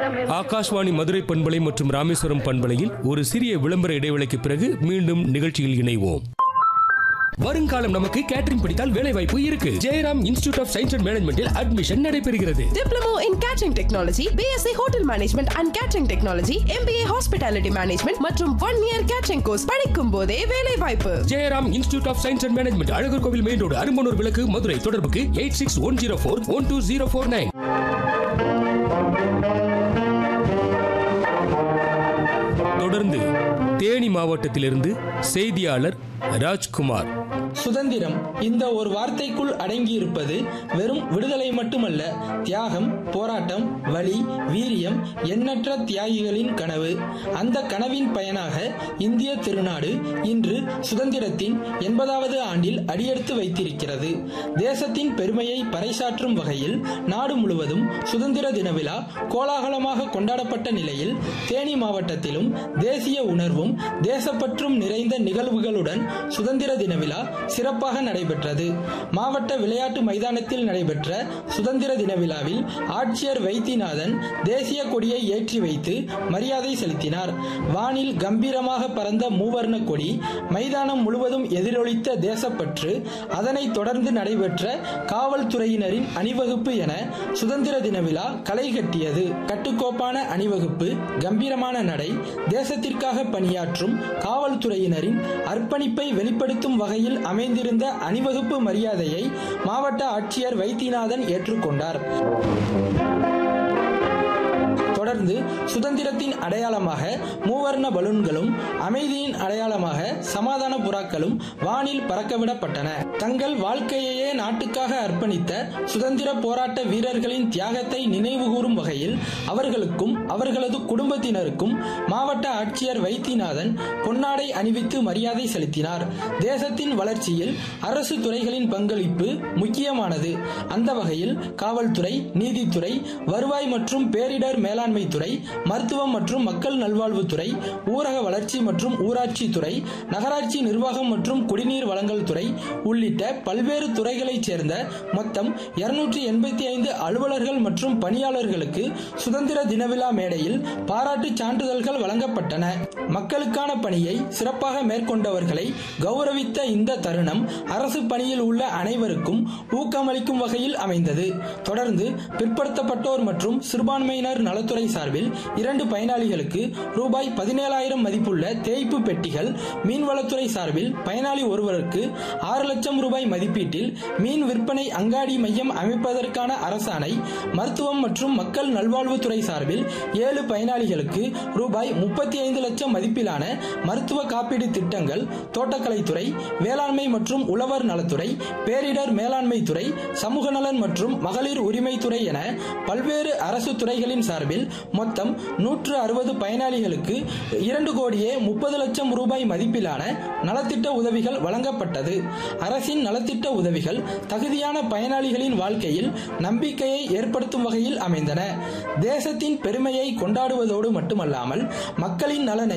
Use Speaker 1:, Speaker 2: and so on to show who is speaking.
Speaker 1: ஆகாஷ்வாணி மதுரை பண்பலை மற்றும் ராமேஸ்வரம் பண்பலையில் ஒரு சிறிய விளம்பர இடைவேளைக்கு பிறகு மீண்டும் நிகழ்ச்சியில் இணைவோம் வருங்காலம் நமக்கு கேட்டரிங் படித்தால் வேலை வாய்ப்பு இருக்கு Jayaram institute of science and மேனேஜ்மெண்டில் அட்மிஷன் நடைபெறுகிறது
Speaker 2: Diploma in Catering Technology, BSc Hotel Management and Catering Technology, MBA Hospitality Management மற்றும் ஒன் இயர் கேட்டரிங் கோர்ஸ் படிக்கும் போதே வேலை வாய்ப்பு
Speaker 1: Jayaram institute of science and management Azhagar Kovil main road Arumbanur விளக்கு மதுரை தொடர்புக்கு eight six one zero four one two zero four nine தொடர்ந்து தேனி மாவட்டத்திலிருந்து செய்தியாளர் ராஜ்குமார்
Speaker 3: சுதந்திரம் இந்த ஒரு வார்த்தைக்குள் அடங்கியிருப்பது வெறும் விடுதலை மட்டுமல்ல தியாகம் போராட்டம் வலி வீரியம் எண்ணற்ற தியாகிகளின் கனவு அந்த கனவின் பயனாக இந்திய திருநாடு இன்று சுதந்திரத்தின் எண்பதாவது ஆண்டில் அடியெடுத்து வைத்திருக்கிறது தேசத்தின் பெருமையை பறைசாற்றும் வகையில் நாடு முழுவதும் சுதந்திர தின விழா கோலாகலமாக கொண்டாடப்பட்ட நிலையில் தேனி மாவட்டத்திலும் தேசிய உணர்வும் தேசப்பற்றும் நிறைந்த நிகழ்வுகளுடன் சுதந்திர தின விழா சிறப்பாக நடைபெற்றது மாவட்ட விளையாட்டு மைதானத்தில் நடைபெற்ற சுதந்திர தின விழாவில் ஆட்சியர் வைத்தியநாதன் தேசிய கொடியை ஏற்றி வைத்து மரியாதை செலுத்தினார் வானில் கம்பீரமாக பறந்த மூவர்ண கொடி மைதானம் முழுவதும் எதிரொலித்த தேசப்பற்று அதனைத் தொடர்ந்து நடைபெற்ற காவல்துறையினரின் அணிவகுப்பு என சுதந்திர தின விழா களை கட்டியது கட்டுக்கோப்பான அணிவகுப்பு கம்பீரமான நடை தேசத்திற்காக பணியாற்றும் காவல்துறையினரின் அர்ப்பணிப்பை வெளிப்படுத்தும் வகையில் அமைந்திருந்த அணிவகுப்பு மரியாதையை மாவட்ட ஆட்சியர் வைத்தியநாதன் ஏற்றுக்கொண்டார் தொடர்ந்து சுதந்திரத்தின் அடையாளமாக மூவர்ண பலூன்களும் அமைதியின் அடையாளமாக சமாதான புறாக்களும் வானில் பறக்கவிடப்பட்டன தங்கள் வாழ்க்கையையே நாட்டுக்காக அர்ப்பணித்த சுதந்திர போராட்ட வீரர்களின் தியாகத்தை நினைவுகூரும் வகையில் அவர்களுக்கும் அவர்களது குடும்பத்தினருக்கும் மாவட்ட ஆட்சியர் வைத்தியநாதன் பொன்னாடை அணிவித்து மரியாதை செலுத்தினார் தேசத்தின் வளர்ச்சியில் அரசு துறைகளின் பங்களிப்பு முக்கியமானது அந்த வகையில் காவல்துறை நீதித்துறை வருவாய் மற்றும் பேரிடர் மேலாண்மை துறை மருத்துவம் மற்றும் மக்கள் நல்வாழ்வுத்துறை ஊரக வளர்ச்சி மற்றும் ஊராட்சி துறை நகராட்சி நிர்வாகம் மற்றும் குடிநீர் வழங்கல் துறை உள்ளிட்ட பல்வேறு துறைகளைச் சேர்ந்த மொத்தம் இருநூற்றி எண்பத்தி ஐந்து அலுவலர்கள் மற்றும் பணியாளர்களுக்கு சுதந்திர தின விழா மேடையில் பாராட்டு சான்றிதழ்கள் வழங்கப்பட்டன மக்களுக்கான பணியை சிறப்பாக மேற்கொண்டவர்களை கௌரவித்த இந்த தருணம் அரசு பணியில் உள்ள அனைவருக்கும் ஊக்கமளிக்கும் வகையில் அமைந்தது தொடர்ந்து பிற்படுத்தப்பட்டோர் மற்றும் சிறுபான்மையினர் நலத்துறை சார்பில் இரண்டு பயனாளிகளுக்கு ரூபாய் பதினேழாயிரம் மதிப்புள்ள தேய்ப்பு பெட்டிகள் மீன்வளத்துறை சார்பில் பயனாளி ஒருவருக்கு ஆறு லட்சம் ரூபாய் மதிப்பீட்டில் மீன் விற்பனை அங்காடி மையம் அமைப்பதற்கான அரசாணை மருத்துவம் மற்றும் மக்கள் நல்வாழ்வுத்துறை சார்பில் ஏழு பயனாளிகளுக்கு ரூபாய் முப்பத்தி ஐந்து லட்சம் மதிப்பிலான மருத்துவ காப்பீடு திட்டங்கள் தோட்டக்கலைத்துறை வேளாண்மை மற்றும் உழவர் நலத்துறை பேரிடர் மேலாண்மை துறை சமூக நலன் மற்றும் மகளிர் உரிமைத்துறை என பல்வேறு அரசு துறைகளின் சார்பில் மொத்தம் நூற்று அறுபது பயனாளிகளுக்கு இரண்டு கோடியே முப்பது லட்சம் ரூபாய் மதிப்பிலான நலத்திட்ட உதவிகள் வழங்கப்பட்டது அரசின் நலத்திட்ட உதவிகள் தகுதியான பயனாளிகளின் வாழ்க்கையில் நம்பிக்கையை ஏற்படுத்தும் வகையில் அமைந்தன தேசத்தின் பெருமையை கொண்டாடுவதோடு மட்டுமல்லாமல் மக்களின் நலனை